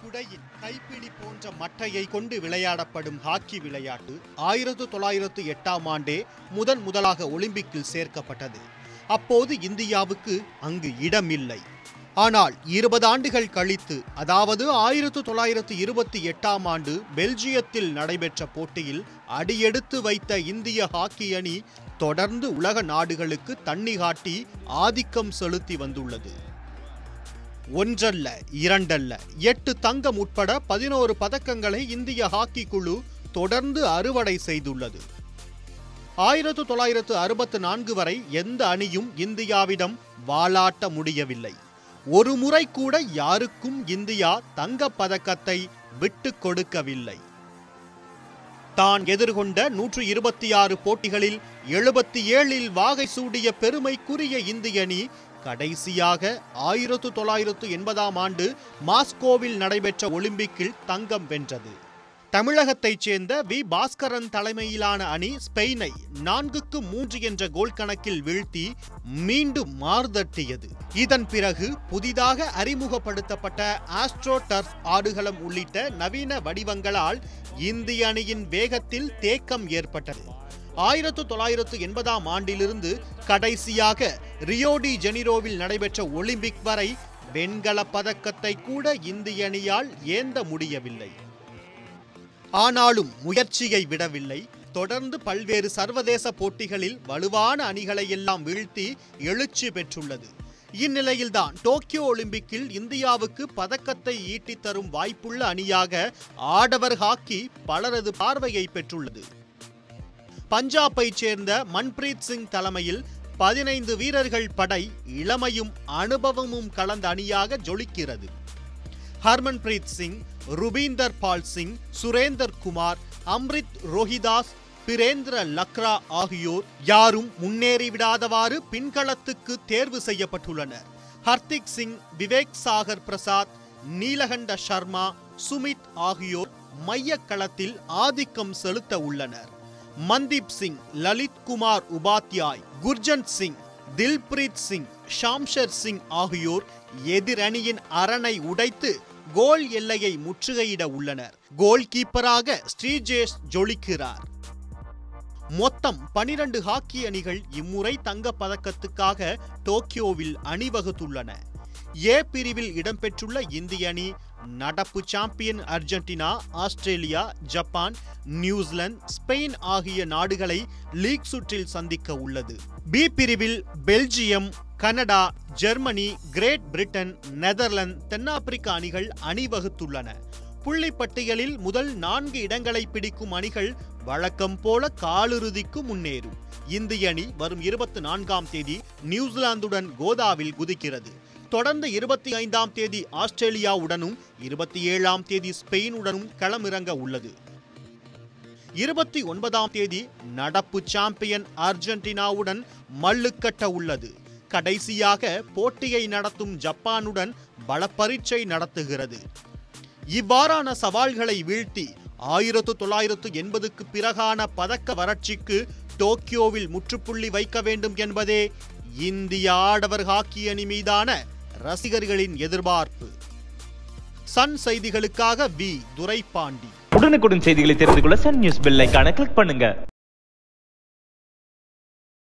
குடையின் கைப்பிடி போன்ற மட்டையை கொண்டு விளையாடப்படும் ஹாக்கி விளையாட்டு ஆயிரத்து தொள்ளாயிரத்து எட்டாம் ஆண்டே முதன் முதலாக ஒலிம்பிக்கில் சேர்க்கப்பட்டது அப்போது இந்தியாவுக்கு அங்கு இடமில்லை ஆனால் இருபது ஆண்டுகள் கழித்து அதாவது ஆயிரத்து தொள்ளாயிரத்து இருபத்தி எட்டாம் ஆண்டு பெல்ஜியத்தில் நடைபெற்ற போட்டியில் அடியெடுத்து வைத்த இந்திய ஹாக்கி அணி தொடர்ந்து உலக நாடுகளுக்கு தண்ணி காட்டி ஆதிக்கம் செலுத்தி வந்துள்ளது ஒன்றல்ல இரண்டல்ல எட்டு தங்கம் உட்பட பதினோரு பதக்கங்களை இந்திய ஹாக்கி குழு தொடர்ந்து அறுவடை செய்துள்ளது ஆயிரத்து தொள்ளாயிரத்து அறுபத்து நான்கு வரை எந்த அணியும் இந்தியாவிடம் வாலாட்ட முடியவில்லை ஒரு முறை கூட யாருக்கும் இந்தியா தங்கப் பதக்கத்தை விட்டுக் கொடுக்கவில்லை தான் எதிர்கொண்ட நூற்று இருபத்தி ஆறு போட்டிகளில் எழுபத்தி ஏழில் வாகை சூடிய பெருமைக்குரிய இந்திய அணி கடைசியாக ஆயிரத்து தொள்ளாயிரத்து எண்பதாம் ஆண்டு மாஸ்கோவில் நடைபெற்ற ஒலிம்பிக்கில் தங்கம் வென்றது தமிழகத்தைச் சேர்ந்த வி பாஸ்கரன் தலைமையிலான அணி ஸ்பெயினை நான்குக்கு மூன்று என்ற கோல் கணக்கில் வீழ்த்தி மீண்டும் மார்தட்டியது இதன் பிறகு புதிதாக அறிமுகப்படுத்தப்பட்ட ஆஸ்ட்ரோ டர்ஃப் ஆடுகளம் உள்ளிட்ட நவீன வடிவங்களால் இந்திய அணியின் வேகத்தில் தேக்கம் ஏற்பட்டது ஆயிரத்து தொள்ளாயிரத்து எண்பதாம் ஆண்டிலிருந்து கடைசியாக ரியோடி ஜெனிரோவில் நடைபெற்ற ஒலிம்பிக் வரை வெண்கலப் பதக்கத்தை கூட இந்திய அணியால் ஏந்த முடியவில்லை ஆனாலும் முயற்சியை விடவில்லை தொடர்ந்து பல்வேறு சர்வதேச போட்டிகளில் வலுவான அணிகளை எல்லாம் வீழ்த்தி எழுச்சி பெற்றுள்ளது இந்நிலையில்தான் டோக்கியோ ஒலிம்பிக்கில் இந்தியாவுக்கு பதக்கத்தை ஈட்டித் தரும் வாய்ப்புள்ள அணியாக ஆடவர் ஹாக்கி பலரது பார்வையை பெற்றுள்ளது பஞ்சாபைச் சேர்ந்த மன்பிரீத் சிங் தலைமையில் பதினைந்து வீரர்கள் படை இளமையும் அனுபவமும் கலந்த அணியாக ஜொலிக்கிறது ஹர்மன்பிரீத் சிங் ருபீந்தர் பால் சிங் சுரேந்தர் குமார் அம்ரித் ரோஹிதாஸ் பிரேந்திர லக்ரா ஆகியோர் யாரும் முன்னேறிவிடாதவாறு பின்களத்துக்கு தேர்வு செய்யப்பட்டுள்ளனர் ஹர்திக் சிங் விவேக் சாகர் பிரசாத் நீலகண்ட சர்மா சுமித் ஆகியோர் மையக்களத்தில் ஆதிக்கம் செலுத்த உள்ளனர் மன்தீப் சிங் லலித் குமார் உபாத்யாய் குர்ஜந்த் சிங் தில்பிரீத் சிங் ஷாம்ஷர் சிங் ஆகியோர் எதிரணியின் அரணை உடைத்து கோல் எல்லையை முற்றுகையிட உள்ளனர் கோல் கீப்பராக ஸ்ரீஜேஷ் ஜொலிக்கிறார் மொத்தம் பனிரண்டு ஹாக்கி அணிகள் இம்முறை தங்கப் பதக்கத்துக்காக டோக்கியோவில் அணிவகுத்துள்ளன ஏ பிரிவில் இடம்பெற்றுள்ள இந்திய அணி நடப்பு champion Argentina Australia Japan New Zealand Spain ஆகிய நாடுகளை லீக் சுற்றில் சந்திக்க உள்ளது பி பிரிவில் Belgium Canada Germany Great Britain Netherlands தென்னாப்பிரிக்க அணிகள் அணிவகுத்துள்ளன புள்ளி பட்டியலில் முதல் நான்கு இடங்களை பிடிக்கும் அணிகள் வழக்கம் போல காலிறுதிக்கு முன்னேறும் இந்திய அணி வரும் இருபத்தி நான்காம் தேதி நியூசிலாந்துடன் கோதாவில் குதிக்கிறது தொடர்ந்து இருபத்தி ஐந்தாம் தேதி ஆஸ்திரேலியாவுடனும் இருபத்தி ஏழாம் தேதி ஸ்பெயினுடனும் களமிறங்க உள்ளது இருபத்தி ஒன்பதாம் தேதி நடப்பு சாம்பியன் அர்ஜென்டினாவுடன் மல்லுக்கட்ட உள்ளது கடைசியாக போட்டியை நடத்தும் ஜப்பானுடன் பலப்பரீட்சை நடத்துகிறது இவ்வாறான சவால்களை வீழ்த்தி ஆயிரத்து தொள்ளாயிரத்து எண்பதுக்கு பிறகான பதக்க வறட்சிக்கு டோக்கியோவில் முற்றுப்புள்ளி வைக்க வேண்டும் என்பதே இந்திய ஆடவர் ஹாக்கி அணி மீதான ரசிகர்களின் எதிர்பார்ப்பு சன் செய்திகளுக்காக வி துரைபாண்டி உடனுக்குடன் செய்திகளை தெரிந்து கொள்ள சன் நியூஸ் பெல் ஐகானை கிளிக் பண்ணுங்க